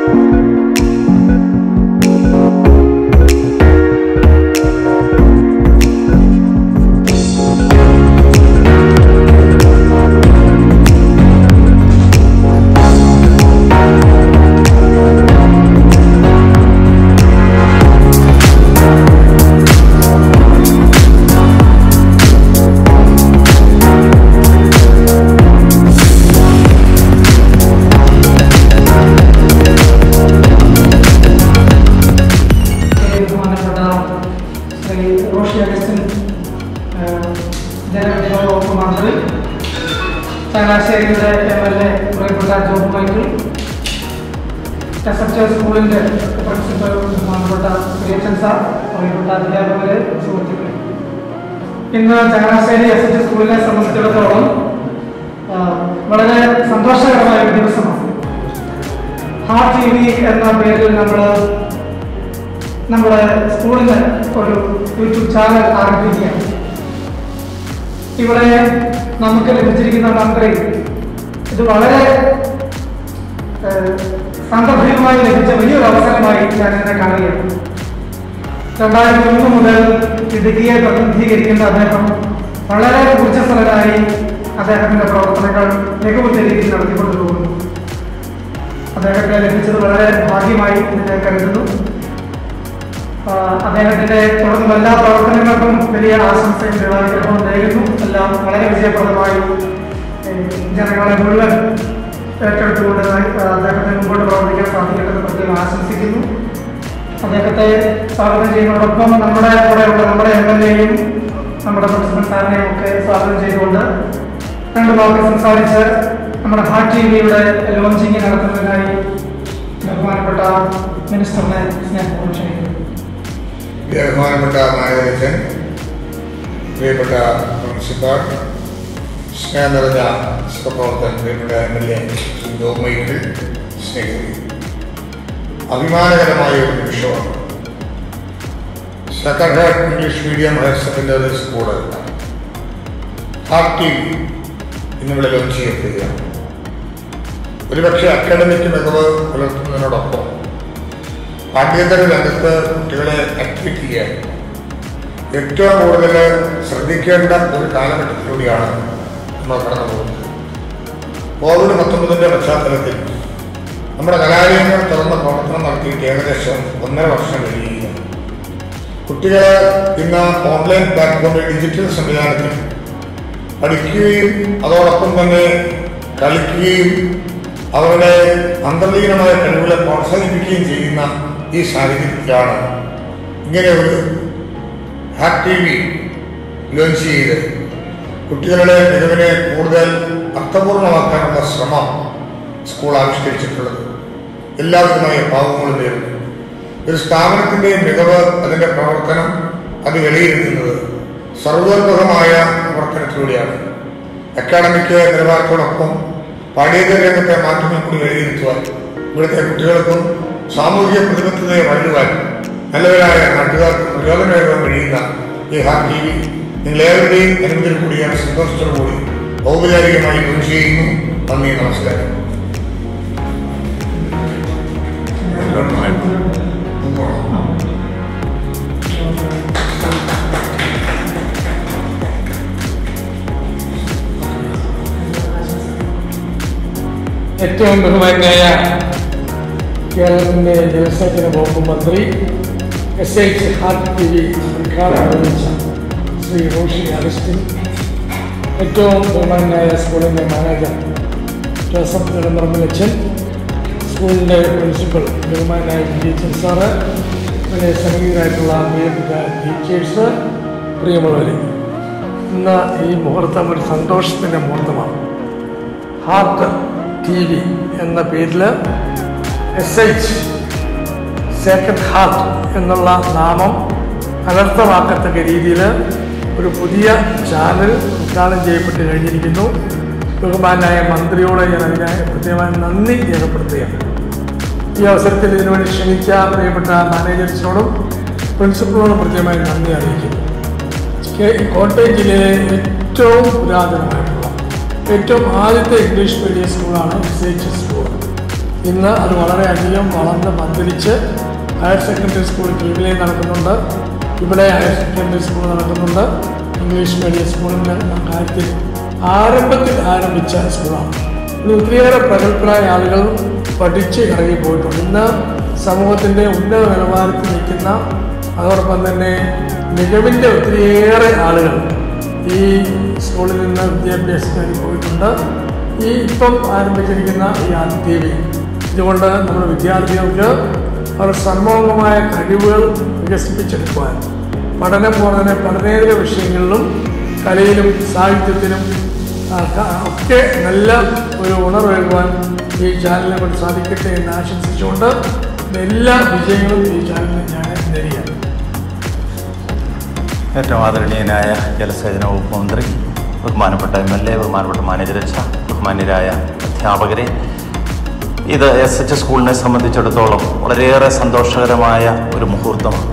ബഹുമാനപ്പെട്ട ശ്രീ റോഷി അഗസ്റ്റിൻ ജനവിഭവ വകുപ്പ് മന്ത്രി ചങ്ങനാശ്ശേരിയുടെ എം എൽ എ പ്രിയപ്പെട്ട Job Michael S H S സ്കൂളിൻ്റെ പ്രിൻസിപ്പൽ ബഹുമാനപ്പെട്ട പ്രിയച്ചൻ സാർ പ്രിയപ്പെട്ട അധ്യാപകരെ സുഹൃത്തുക്കളെ ഇന്ന് ചങ്ങനാശ്ശേരി എസ് എച്ച് സ്കൂളിനെ സംബന്ധിച്ചിടത്തോളം ആ, വളരെ സന്തോഷകരമായ ഒരു ദിവസമാണ് ഹാർട്ട് ടി വി എന്ന പേരിൽ നമ്മൾ നമ്മുടെ സ്കൂളിന് ഒരു യൂട്യൂബ് ചാനൽ ആരംഭിക്കുകയാണ് ഇവിടെ നമുക്ക് ലഭിച്ചിരിക്കുന്ന മന്ത്രി ഇത് വളരെ ഏഹ്, സാന്ദർഭികമായി ലഭിച്ച വലിയൊരു അവസരമായി ഞാൻ ഇതിനെ കാണുകയാണ് രണ്ടായിരത്തി ഒന്ന് മുതൽ ഇടുക്കിയെ പ്രതിനിധീകരിക്കുന്ന അദ്ദേഹം വളരെ ഊർജ്ജസ്വലരായി അദ്ദേഹത്തിന്റെ പ്രവർത്തനങ്ങൾ മികവുറ്റ രീതിയിൽ നടത്തിക്കൊണ്ടു പോകുന്നു അദ്ദേഹത്തെ ലഭിച്ചത് വളരെ ഭാഗ്യമായി ഞാൻ കരുതുന്നു ആ, അദ്ദേഹത്തിന്റെ തുടർന്നും എല്ലാ പ്രവർത്തനങ്ങൾക്കും വലിയ ആശംസയും ദൈവാനുഗ്രഹവും നേരുന്നു എല്ലാം വളരെ വിജയപ്രദമായി ഏഹ്, ജനങ്ങളെ മുഴുവൻ ഏറ്റെടുത്തുകൊണ്ട് ആ, അദ്ദേഹത്തെ മുമ്പോട്ട് പ്രവർത്തിക്കാൻ സാധിക്കട്ടെ എന്ന് പ്രത്യേകം ആശംസിക്കുന്നു അദ്ദേഹത്തെ സ്വാഗതം ചെയ്യുന്നതോടൊപ്പം നമ്മുടെ കൂടെയുള്ള നമ്മുടെ എം എൽ എയും നമ്മുടെ പ്രിൻസിപ്പൽ സാറിനെയും ഒക്കെ സ്വാഗതം ചെയ്തുകൊണ്ട് രണ്ട് വാക്ക് സംസാരിച്ച് നമ്മുടെ ഹാർട്ട് ടി വിയുടെ ലോഞ്ചിങ് നടത്തുന്നതിനായി ബഹുമാനപ്പെട്ട മിനിസ്റ്ററിനെ സ്നേഹപൂർവ്വം ക്ഷണിക്കുന്നു ബഹുമാനപ്പെട്ട നായകൻ പ്രിയപ്പെട്ട പ്രിൻസിപ്പാൾ സ്നേഹം നിറഞ്ഞ സഹപ്രവർത്തകൻ പ്രിയപ്പെട്ട എം എൽ എ മൈക്കിൾ സ്നേഹിതരെ അഭിമാനകരമായ ഒരു നിമിഷമാണ് sacred heart English medium higher secondary school heart T V ഇന്നിവിടെ ലോഞ്ച് ചെയ്യപ്പെടുകയാണ് ഒരുപക്ഷെ അക്കാഡമിക് മികവ് പുലർത്തുന്നതിനോടൊപ്പം പാഠ്യേതര രംഗത്ത് കുട്ടികളെ ആക്ടിവേറ്റ് ചെയ്യാൻ ഏറ്റവും കൂടുതൽ ശ്രദ്ധിക്കേണ്ട ഒരു കാലഘട്ടത്തിലൂടെയാണ് നമ്മൾ കടന്നു പോകുന്നത് കോവിഡ് പത്തൊമ്പതിൻ്റെ പശ്ചാത്തലത്തിൽ നമ്മുടെ കലാലയങ്ങൾ തുറന്ന പ്രവർത്തനം നടത്തിയിട്ട് ഏകദേശം ഒന്നര വർഷം കഴിയുകയാണ് കുട്ടികൾ ഇന്ന് ഓൺലൈൻ പ്ലാറ്റ്ഫോമിൽ ഡിജിറ്റൽ സംവിധാനത്തിൽ പഠിക്കുകയും അതോടൊപ്പം തന്നെ കളിക്കുകയും അവരുടെ അന്തർലീനമായ കഴിവുകളെ പ്രോത്സാഹിപ്പിക്കുകയും ചെയ്യുന്ന ഈ സാഹചര്യത്തിലാണ് ഇങ്ങനെ ഒരു ഹാക്ക് ടി വി ലോഞ്ച് ചെയ്ത് കുട്ടികളുടെ മികവിനെ കൂടുതൽ അർത്ഥപൂർണമാക്കാനുള്ള ശ്രമം സ്കൂൾ ആവിഷ്കരിച്ചിട്ടുള്ളത് എല്ലാവിധമായ ഭാവങ്ങളും നേരുന്നു ഒരു സ്ഥാപനത്തിൻ്റെ മികവ് അതിൻ്റെ പ്രവർത്തനം അത് വിലയിരുത്തുന്നത് സർവോത്മകമായ പ്രവർത്തനത്തിലൂടെയാണ് അക്കാഡമിക് നിലവാരത്തോടൊപ്പം പാഠ്യേതര രംഗത്തെ മാറ്റങ്ങൾ കൂടി വിലയിരുത്തുവാൻ ഇവിടുത്തെ കുട്ടികൾക്കും സാമൂഹിക പ്രതിബദ്ധതയെ വളരുവാൻ നല്ലവരായ നാട്ടുകാർക്ക് പ്രയോജനമേകാൻ കഴിയുന്ന ഈ ഹാർ ടി വി നിങ്ങളേവരുടെയും അനുമതിയിൽ കൂടി ഞാൻ സന്തോഷത്തോടു കൂടി ഔപചാരികമായി ലോഞ്ച് ചെയ്യുന്നു നന്ദി നമസ്കാരം ഏറ്റവും ബഹുമാനായ കേരളത്തിൻ്റെ ജലസേചന വകുപ്പ് മന്ത്രി S H heart T V ഉദ്ഘാടനം നിർവഹിച്ച ശ്രീ റോഷി അഗസ്റ്റിൻ ഏറ്റവും ബഹുമാനായ സ്കൂളിൻ്റെ മാനേജർ ജോസഫ് നെടുമ്പറമ്പിലച്ചൻ സ്കൂളിൻ്റെ പ്രിൻസിപ്പൽ ബഹുമാനായ ടീച്ചർ സാറ് പിന്നെ സംഗീതരായിട്ടുള്ള പ്രിയപ്പെട്ട ടീച്ചേഴ്സ് പ്രിയമുള്ളവർ ഇന്ന് ഈ മുഹൂർത്തം ഒരു സന്തോഷത്തിൻ്റെ മുഹൂർത്തമാണ് ഹാർട്ട് ടി വി എന്ന പേരിൽ എസ് എച്ച് സേക്രഡ് ഹാർട്ട് എന്നുള്ള നാമം അനർത്ഥമാക്കത്തക്ക രീതിയിൽ ഒരു പുതിയ ചാനൽ ഉദ്ഘാടനം ചെയ്യപ്പെട്ട് കഴിഞ്ഞിരിക്കുന്നു ബഹുമാനായ മന്ത്രിയോട് ഞാൻ അതിനെ പ്രത്യേകമായി നന്ദി രേഖപ്പെടുത്തുകയാണ് ഈ അവസരത്തിൽ ഇതിനുവേണ്ടി ക്ഷണിച്ച പ്രിയപ്പെട്ട മാനേജേഴ്സിനോടും പ്രിൻസിപ്പളിനോടും പ്രത്യേകമായി നന്ദി അറിയിക്കുന്നു കെ- കോട്ടയം ജില്ലയിലെ ഏറ്റവും പുരാതനമായിട്ടുള്ള ഏറ്റവും ആദ്യത്തെ ഇംഗ്ലീഷ് മീഡിയം സ്കൂളാണ് എസ് എച്ച് സ്കൂൾ ഇന്ന് അത് വളരെയധികം വളർന്ന് പന്തലിച്ച് ഹയർ സെക്കൻഡറി സ്കൂൾ കീഴിലെ നടക്കുന്നുണ്ട് ഇവിടെ ഹയർ സെക്കൻഡറി സ്കൂൾ നടക്കുന്നുണ്ട് ഇംഗ്ലീഷ് മീഡിയം സ്കൂളിൻ്റെ കാര്യത്തിൽ ആരംഭത്തിൽ ആരംഭിച്ച സ്കൂളാണ് ഇത് ഒത്തിരിയേറെ പ്രഗത്ഭരായ ആളുകൾ പഠിച്ച് ഇറങ്ങിപ്പോയിട്ടുണ്ട് ഇന്ന് സമൂഹത്തിൻ്റെ ഉന്നത നിലവാരത്തിൽ നിൽക്കുന്ന അതോടൊപ്പം തന്നെ മികവിൻ്റെ ഒത്തിരിയേറെ ആളുകൾ ഈ സ്കൂളിൽ നിന്ന് വിദ്യാഭ്യാസം നേടി പോയിട്ടുണ്ട് ഈ ഇപ്പം ആരംഭിച്ചിരിക്കുന്ന ഈ ആദ്യ ടി വി ഇതുകൊണ്ട് നമ്മുടെ വിദ്യാർത്ഥികൾക്ക് അവർ സമൂഹമായ കഴിവുകൾ വികസിപ്പിച്ചെടുക്കുവാൻ പഠനം പോലെ തന്നെ പഠനേതര വിഷയങ്ങളിലും കലയിലും സാഹിത്യത്തിലും ആ, ക- ഒക്കെ നല്ല ഒരു ഉണർവേകുവാൻ ഈ ചാനലിനെ കൊണ്ട് സാധിക്കട്ടെ എന്ന് ആശംസിച്ചുകൊണ്ട് എല്ലാ വിജയങ്ങളും ഈ ചാനലിന് ഞാൻ നേരിയാണ് ഏറ്റവും ആദരണീയനായ ജലസേചന വകുപ്പ് മന്ത്രി ബഹുമാനപ്പെട്ട എം എൽ എ ബഹുമാനപ്പെട്ട മാനേജർ അച്ഛ ബഹുമാന്യരായ അധ്യാപകരെ ഇത് എസ് എച്ച് സ്കൂളിനെ സംബന്ധിച്ചിടത്തോളം വളരെയേറെ സന്തോഷകരമായ ഒരു മുഹൂർത്തമാണ്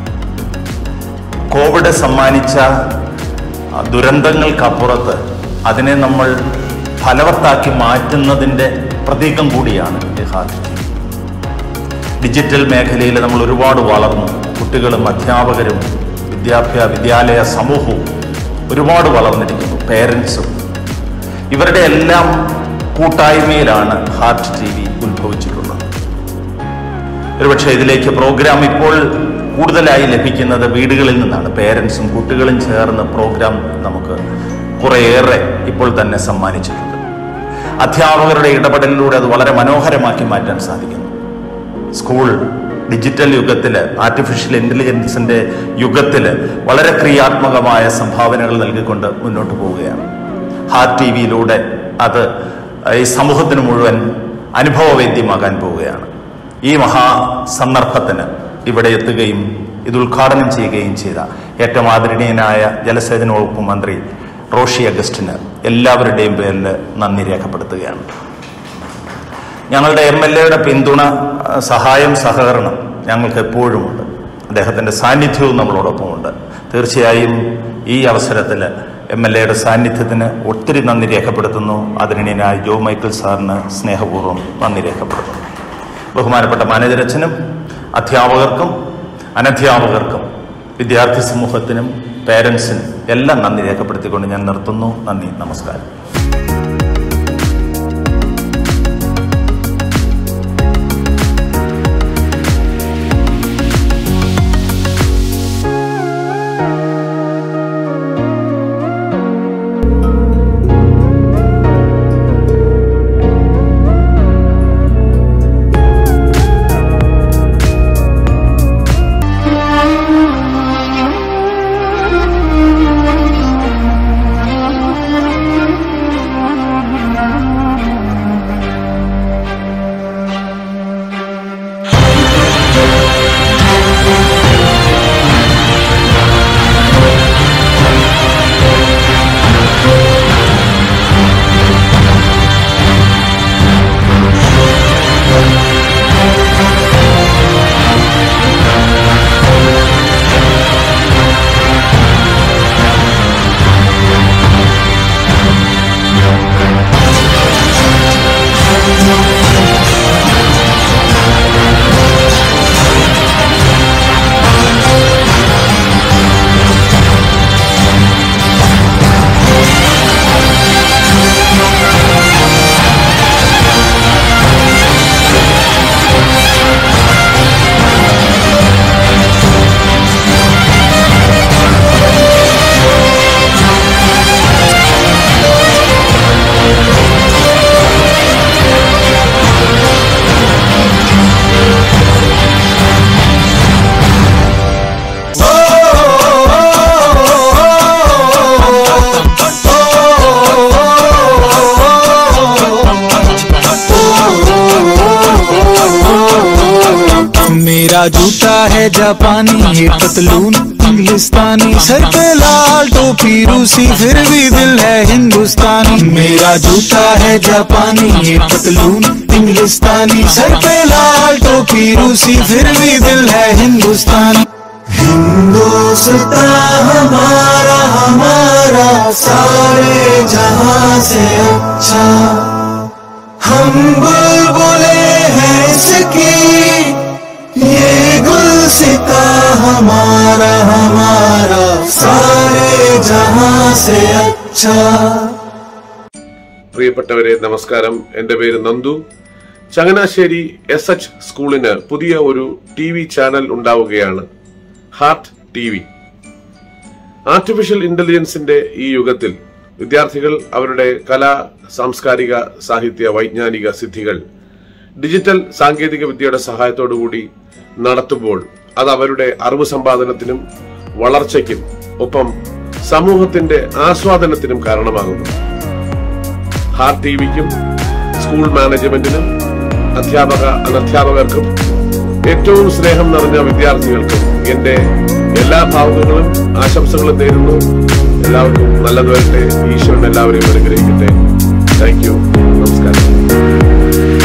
കോവിഡ് സമ്മാനിച്ച ആ, ദുരന്തങ്ങൾക്കപ്പുറത്ത് അതിനെ നമ്മൾ ഫലവത്താക്കി മാറ്റുന്നതിൻ്റെ പ്രതീകം കൂടിയാണ് ഈ ഹാർട്ട് ടി വി. ഡിജിറ്റൽ മേഖലയിൽ നമ്മൾ ഒരുപാട് വളർന്നു കുട്ടികളും അധ്യാപകരും വിദ്യാഭ്യാസ വിദ്യാലയ സമൂഹവും ഒരുപാട് വളർന്നിരിക്കുന്നു പേരൻസും ഇവരുടെ എല്ലാം കൂട്ടായ്മയിലാണ് ഹാർട്ട് ടി വി ഉത്ഭവിച്ചിട്ടുള്ളത് ഒരുപക്ഷെ ഇതിലേക്ക് പ്രോഗ്രാം ഇപ്പോൾ കൂടുതലായി ലഭിക്കുന്നത് വീടുകളിൽ നിന്നാണ് പേരൻസും കുട്ടികളും ചേർന്ന് പ്രോഗ്രാം നമുക്ക് കുറേയേറെ ഇപ്പോൾ തന്നെ സമ്മാനിച്ചിട്ടുണ്ട് അധ്യാപകരുടെ ഇടപെടലിലൂടെ അത് വളരെ മനോഹരമാക്കി മാറ്റാൻ സാധിക്കുന്നു സ്കൂൾ ഡിജിറ്റൽ യുഗത്തിൽ ആർട്ടിഫിഷ്യൽ ഇൻ്റലിജൻസിൻ്റെ യുഗത്തിൽ വളരെ ക്രിയാത്മകമായ സംഭാവനകൾ നൽകിക്കൊണ്ട് മുന്നോട്ട് പോവുകയാണ് ഹാർട്ട് ടി വിയിലൂടെ അത് ഈ സമൂഹത്തിന് മുഴുവൻ അനുഭവവേദ്യമാകാൻ പോവുകയാണ് ഈ മഹാസന്ദർഭത്തിന് ഇവിടെ എത്തുകയും ഇത് ഉദ്ഘാടനം ചെയ്യുകയും ചെയ്ത ഏറ്റവും ആദരണീയനായ ജലസേചന വകുപ്പ് മന്ത്രി റോഷി അഗസ്റ്റിന് എല്ലാവരുടെയും പേരിൽ നന്ദി രേഖപ്പെടുത്തുകയാണ് ഞങ്ങളുടെ എം എൽ എയുടെ പിന്തുണ ആ, സഹായം സഹകരണം ഞങ്ങൾക്ക് എപ്പോഴുമുണ്ട് അദ്ദേഹത്തിൻ്റെ സാന്നിധ്യവും നമ്മളോടൊപ്പമുണ്ട് തീർച്ചയായും ഈ അവസരത്തിൽ എം എൽ എയുടെ സാന്നിധ്യത്തിന് ഒത്തിരി നന്ദി രേഖപ്പെടുത്തുന്നു അതിനിടയായ ജോ മൈക്കിൾ സാറിന് സ്നേഹപൂർവ്വം നന്ദി രേഖപ്പെടുത്തുന്നു ബഹുമാനപ്പെട്ട മാനേജരച്ഛനും അധ്യാപകർക്കും അനധ്യാപകർക്കും വിദ്യാർത്ഥി സമൂഹത്തിനും പേരൻസിനും എല്ലാം നന്ദി രേഖപ്പെടുത്തിക്കൊണ്ട് ഞാൻ നിർത്തുന്നു നന്ദി നമസ്കാരം मेरा जूता है जापानी ये पतलून इंग्लिस्तानी सर पे लाल टोपी रूसी फिर भी दिल है हिंदुस्तानी मेरा जूता है जापानी ये पतलून इंग्लिस्तानी सर पे लाल टोपी रूसी फिर भी दिल है हिंदुस्तानी हिंदुस्तान हमारा हमारा सारे जहां से अच्छा हम बुलबुले പ്രിയപ്പെട്ടവരെ നമസ്കാരം എൻ്റെ പേര് നന്ദു ചങ്ങനാശ്ശേരി എസ് എച്ച് സ്കൂളിന് പുതിയ ഒരു ടി വി ചാനൽ ഉണ്ടാവുകയാണ് ഹാർട്ട് ടി വി ആർട്ടിഫിഷ്യൽ ഇന്റലിജൻസിന്റെ ഈ യുഗത്തിൽ വിദ്യാർത്ഥികൾ അവരുടെ കലാ സാംസ്കാരിക സാഹിത്യ വൈജ്ഞാനിക സിദ്ധികൾ ഡിജിറ്റൽ സാങ്കേതിക വിദ്യയുടെ സഹായത്തോടുകൂടി നടത്തുമ്പോൾ അത് അവരുടെ അറിവ് സമ്പാദനത്തിനും വളർച്ചയ്ക്കും ഒപ്പം സമൂഹത്തിന്റെ ആസ്വാദനത്തിനും കാരണമാകുന്നു ഹാർട്ട് ടി വിക്കും സ്കൂൾ മാനേജ്മെന്റിനും അധ്യാപക അനധ്യാപകർക്കും ഏറ്റവും സ്നേഹം നിറഞ്ഞ വിദ്യാർത്ഥികൾക്കും എന്റെ എല്ലാ ഭാവുകങ്ങളും ആശംസകളും നേരുന്നു എല്ലാവർക്കും നല്ലത് വരട്ടെ ഈശ്വരൻ എല്ലാവരെയും അനുഗ്രഹിക്കട്ടെ താങ്ക് യു നമസ്കാരം